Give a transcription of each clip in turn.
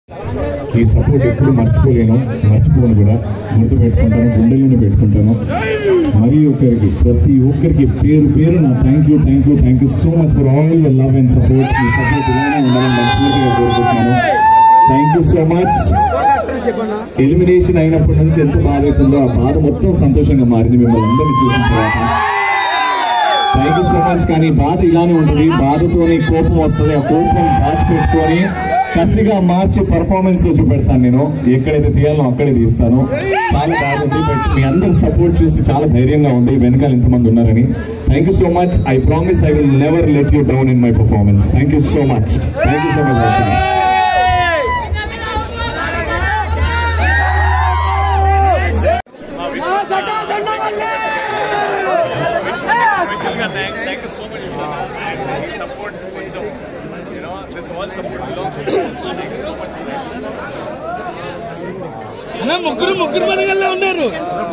ఈ సపోర్ట్ ఎప్పుడు మర్చిపోలేను మర్చిపోను కూడా గుర్తు పెట్టుకుంటాను గుండెలోనే పెట్టుకుంటాను మరి ఒక్కరికి ప్రతి ఒక్కరికి పేరు పేరు నా thank you thank you thank you so much for all your love and support మీ సపోర్ట్ ఇలానే ఉండాలని మనస్ఫూర్తిగా కోరుకుంటున్నాను thank you so much elimination అయినప్పటి నుంచి ఎంత బాధ అవుతుందో ఆ బాధ మొత్తం సంతోషంగా మారింది మిమ్మల్ని అందరినీ చూసిన తర్వాత థ్యాంక్ యూ సో మచ్ కానీ బాధ ఇలానే ఉంటుంది బాధతోనే కోపం వస్తుంది ఆ కోపం దాచిపెట్టుకొని కసిగా మార్చి పర్ఫార్మెన్స్ లో చూపెడతాను నేను ఎక్కడైతే తీయాలో అక్కడే తీస్తాను చాలా బాధ ఉంది బట్ మీ అందరి సపోర్ట్ చూసి చాలా ధైర్యంగా ఉంది వెనకాల ఎంతమంది ఉన్నారని thank you so much I promise I will never let you down in my performance thank you so much thank you so much Special thanks. Thank you so much, Vishal. And the support, కొంచెం, you know, this all support belongs to you. So thank you so much for that. అన్న ముగ్గురు ముగ్గురు మనగల్లా ఉన్నారు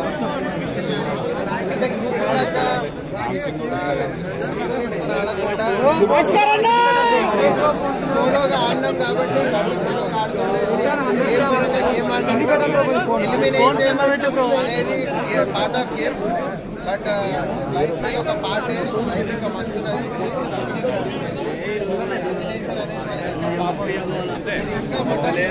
సోలోగా ఆడినాం కాబట్టి అన్ని సోలోగా ఆడుతుండేసి గేమ్ పరంగా గేమ్ ఆడినాం ఎలిమినేషన్ అనేది part of game but life లో ఒక పార్టే లైఫ్ ఇంకా మస్తున్నది Elimination అనేది మనకి ఎంతో పాపం. ఇంకా మొత్తం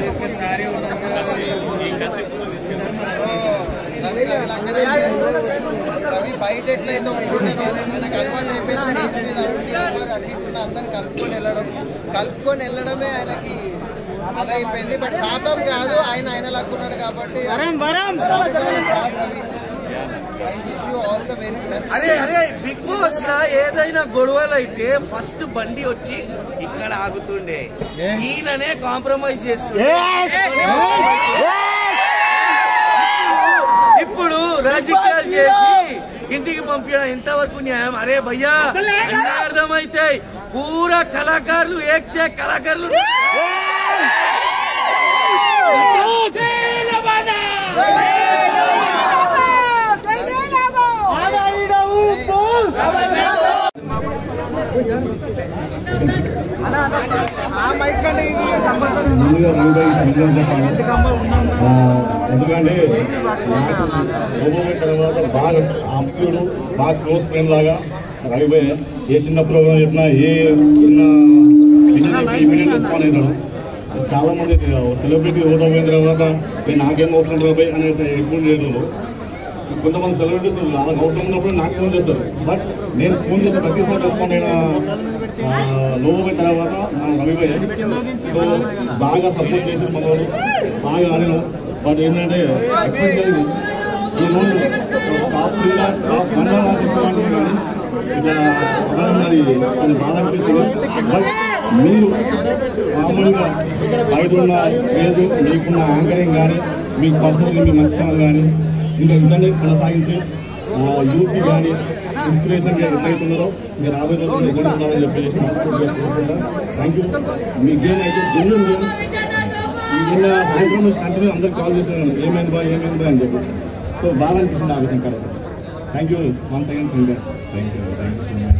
ఈ కసి ముందు తీసుకెళ్తాను. రవి రవి లంకనైతే రవి బయట ఎట్లయితే ఉంటుండేనో ఆయనకు అలవాటు అయిపోయి స్టేజ్ మీద ఉండి ఎవరు అటు ఇటు ఉన్న అందరిని కలుపుకొని వెళ్ళడం కలుపుకొని వెళ్ళడమే ఆయనకి అదైపోయింది బట్ శాపం కాదు ఆయన ఆయన లాక్కున్నాడు కాబట్టి I wish you all the very best అరే అరే బిగ్ బాస్ లా ఏదైనా గొడవలు అయితే ఫస్ట్ బండి వచ్చి ఇక్కడ ఆగుతుండే ఈయననే కాంప్రమైజ్ చేస్తుండే ఇప్పుడు రాజకీయాలు చేసి ఇంటికి పంపించడం ఎంతవరకు న్యాయం అరే భయ్యా అన్నీ అర్థమైతాయి పూరా కళాకారులు ఏక్షే కళాకారులు ముందుగా ముందుగా ఈ సంక్రాంతి చెప్పాలి ఆ, ఎందుకంటే నాకు ఓపెన్ తర్వాత బాగా ఆప్తుడు బాగా క్లోజ్ ఫ్రెండ్ లాగా రవిపోయి ఏ చిన్న ప్రోగ్రామ్ చెప్పినా ఏ చిన్న ఇమీడియట్ రెస్పాండ్ అవుతాడు చాలా మంది సెలబ్రిటీ ఓపెన్ అయిన తర్వాత "ఏ, నాకేం అవసరం రాబోయ్ అని ఎక్కువ చేయడం కొంతమంది సెలబ్రిటీస్ వాళ్ళకి అవసరం ఉన్నప్పుడు నాకు ఫోన్ చేస్తారు బట్ నేను ఫోన్ చేసిన ప్రతిసారి రెస్పాండ్ అయిన లోపు అయిన తర్వాత మన రవిభయ్య సో బాగా సపోర్ట్ చేసిన మనవాడు బాగా ఆడిన బట్ ఏంటంటే ఎక్స్పెక్ట్ చేయదు ఈ రోజు టాప్ త్రీ టాప్ వన్ తీసుకోవాలి కానీ ఇట్లా అవ్వడం అది కొంచెం బాధ అనిపిస్తుంది బట్ మీరు మామూలుగా బయట ఉన్న లేదు మీకున్న యాంకరింగ్ కానీ మీకు పర్సనల్ మీ మంచితనం కానీ ఇంకా ఇట్లానే కొనసాగించి యూత్ కానీ ఇన్స్పిరేషన్ ఎట్లయితున్నారో మీరు రాబోయే రోజుల్లో ఎక్కడ ఉన్నారని చెప్పేసి థ్యాంక్ యూ మీ గేమ్ అయితే జెన్యున్ గేమ్ నిన్న సాయంత్రం నుంచి కంటిన్యూ అందరికి కాల్ చేస్తున్నాను ఏమైంది బా ఏమైంది బా అని చెప్పి సో బాగా అనిపించింది ఆ విషయం కదా thank you one second thank you thank you